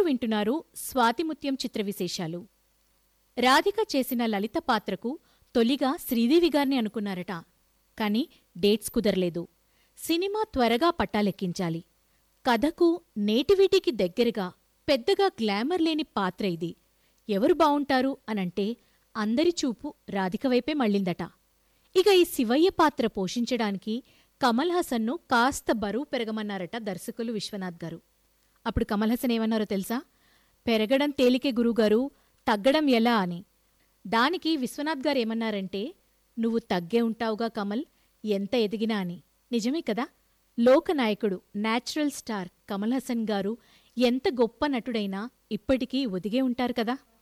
వింటున్నారు స్వాతిముత్యం చిత్ర విశేషాలు రాధిక చేసిన లలిత పాత్రకు తొలిగా శ్రీదేవి గారిని అనుకున్నారట కాని డేట్స్ కుదరలేదు సినిమా త్వరగా పట్టాలెక్కించాలి కథకు నేటివిటికి దగ్గరగా పెద్దగా గ్లామర్ లేని పాత్ర ఇది ఎవరు బావుంటారు అనంటే అందరి చూపు రాధిక వైపే మళ్ళిందట ఇక ఈ శివయ్య పాత్ర పోషించడానికి కమల్ హాసన్ను కాస్త బరువు పెరగమన్నారట దర్శకులు విశ్వనాథ్ గారు అప్పుడు కమల్ హాసన్ ఏమన్నారో తెలుసా పెరగడం తేలికే గురువుగారు తగ్గడం ఎలా అని దానికి విశ్వనాథ్ గారు ఏమన్నారంటే నువ్వు తగ్గే ఉంటావుగా కమల్ ఎంత ఎదిగినా అని నిజమే కదా లోకనాయకుడు నేచురల్ స్టార్ కమల్ హాసన్ గారు ఎంత గొప్ప నటుడైనా ఇప్పటికీ ఒదిగే ఉంటారు కదా